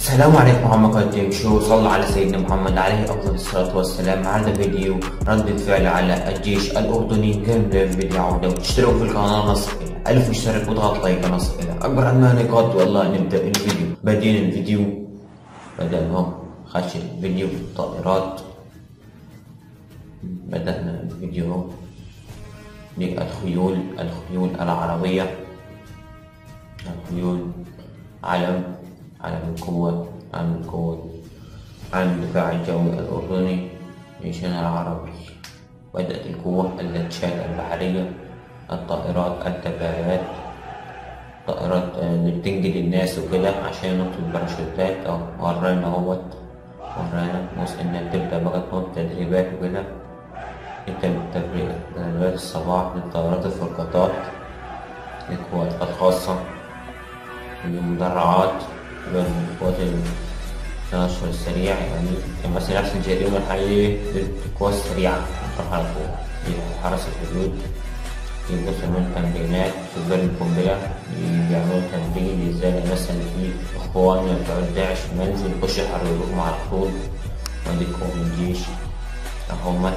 السلام عليكم محمد قديم شو صلى على سيدنا محمد عليه افضل الصلاه والسلام هذا فيديو ردة فعل على الجيش الاردني قبل الفيديو عوده وتشتركوا في القناه نص الى الف مشترك وضغط لايك نص الى اكبر عنا نقاط والله نبدا الفيديو بعدين الفيديو بدأنا اهو خش الفيديو الطائرات بدأنا الفيديو اهو بالخيول الخيول العربية الخيول علم علم القوة علم القوة علم الدفاع الجوي الأردني جيشنا العربي بدأت القوة اللانشات البحرية الطائرات الدبابات طائرات اللي بتنجد الناس وكده عشان ينطوا الباراشوتات أهو ورانا اهوت ورانا بص إنها بتبدأ بقى تنط تدريبات وكده انت تدريبات الصباح للطائرات الفرقاطات للقوات الخاصة للمدرعات للقوات التنشر السريع يعني مثلا نفس الجريمة الحقيقية للقوات السريعة تروح على طول حرس الحدود يبصوا من تمرينات تجار القنبلة بيعملوا تمرين ازاي مثلا في اخواننا بتوع داعش في المنزل يخشوا يحرروهم على طول وادي قوة الجيش هما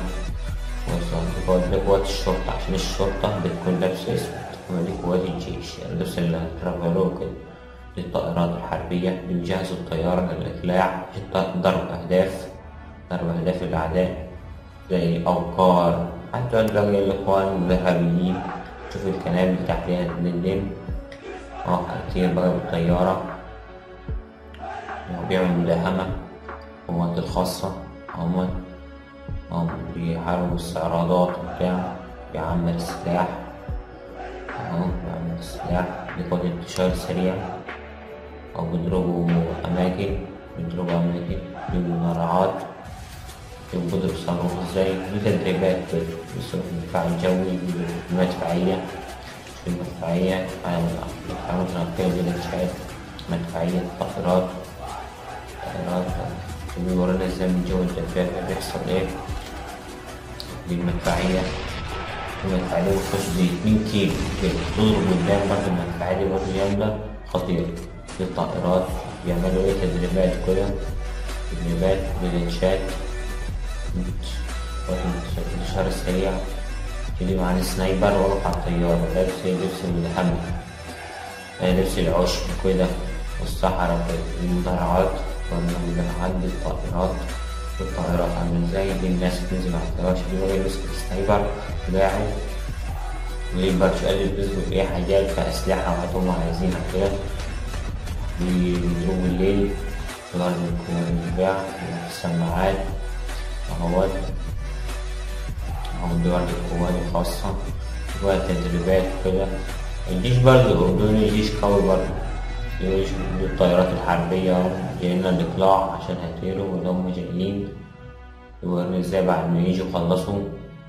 وصلت قوات الشرطة عشان الشرطة بتكون لابسة اسود ودي قوات الجيش اللبس اللي هترفعوه كده للطائرات الحربية بيجهزوا الطيارة للإقلاع ضرب أهداف ضرب أهداف الأعداء زي أوقار حتى تلاقي الإخوان الإرهابيين شوف الكنابل تحتها تنزل اه كتير بقى بالطيارة بيعملوا مداهمة القوات الخاصة هما هم بيحاربوا استعراضات وبتاع بيعمل السلاح اهو بيعمل السلاح بيقود انتشار سريع أو بيضربوا أماكن بيضربوا أماكن بيجيبوا مراعات يبقوا بيصرفوا ازاي دي تدريبات بيصرفوا الدفاع الجوي المدفعية المدفعية على الحرمات النقية بالإنشاءات مدفعية طائرات طائرات بيورونا ازاي من جو الدفاع بيحصل ايه دي المدفعية المدفعية بتخش زي اتنين كيلو كده تضرب قدام برضه المدفعية دي برضه جامدة خطيرة للطائرات بيعملوا ايه تدريبات كده تدريبات بالإنشاء الانتشار السريع تيجي مع السنايبر واقف على الطيارة لابس لبس الملحمة لبس العشب كده والصحراء المدرعات والمدرعات بالطائرات والطائرات عامل ازاي دي الناس بتنزل على الطيارات دي بقى يلبس السنايبر بتاعه ويبقى شوية يلبسوا ايه حاجات كأسلحة وهاتهم عايزينها كده بيضربوا الليل في ضرب البتاع السماعات اهوت اهو دي برضه القوات الخاصة شوية تدريبات كده الجيش برضه الأردني جيش قوي برضه جيش الطائرات الحربية جايين الإقلاع عشان هيطيروا واللي هم جايين يورينا ازاي بعد ما يجوا يخلصوا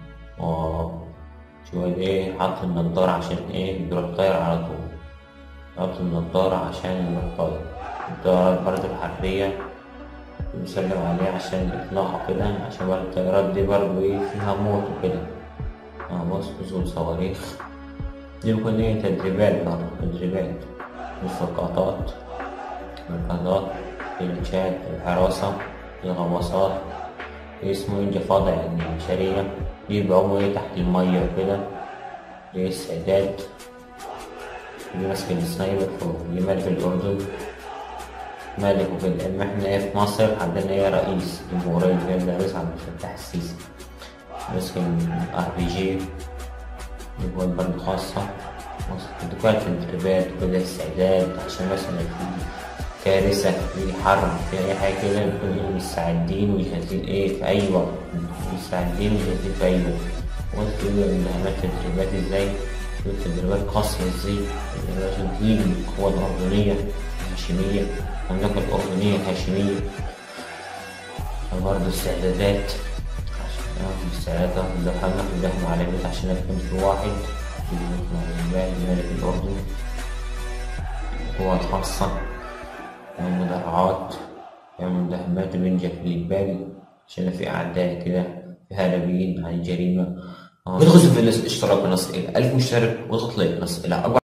شوية ايه حط النضارة عشان ايه يروح طاير على طول حط النضارة عشان يروح طاير الطائرات برضه الحربية بيسلم عليه عشان يطلعوا كده عشان برضه الطيارات دي برضه ايه فيها موت وكده اه بص نزول صواريخ دي بيكون ايه تدريبات برضه تدريبات الفرقاطات الفرقاطات الإنشاء الحراسة الغواصات اسمه انجفاضة يعني شريرة بيبقوا ايه تحت المية وكده للسعداد اللي ماسك السنايبر فوق اللي مالك الأردن مالك وكده اما احنا ايه في مصر عندنا ايه رئيس جمهورية كده رئيس عبد الفتاح السيسي ماسك الار بي جي اللي هو برضه خاصة دكات التدريبات كده استعداد عشان مثلا في كارثة في حرب في أي حاجة كده نكون مستعدين وجاهزين إيه في أي وقت مستعدين وجاهزين في أي وقت وقلت كده مهمات التدريبات إزاي التدريبات قاسية إزاي عشان تجيب القوة الأردنية الهاشمية المملكة الأردنية الهاشمية وبرضه استعدادات عشان استعدادات مدحمة مدحمة على بيت عشان يكون في واحد ملك الأردن قوات خاصة ومدرعات يعمل مداهمات وينجح في الجبال عشان في أعداء كده في هاربين عن الجريمة ادخل في الاشتراك ونص إلى ألف مشترك واضغط لايك نص إلى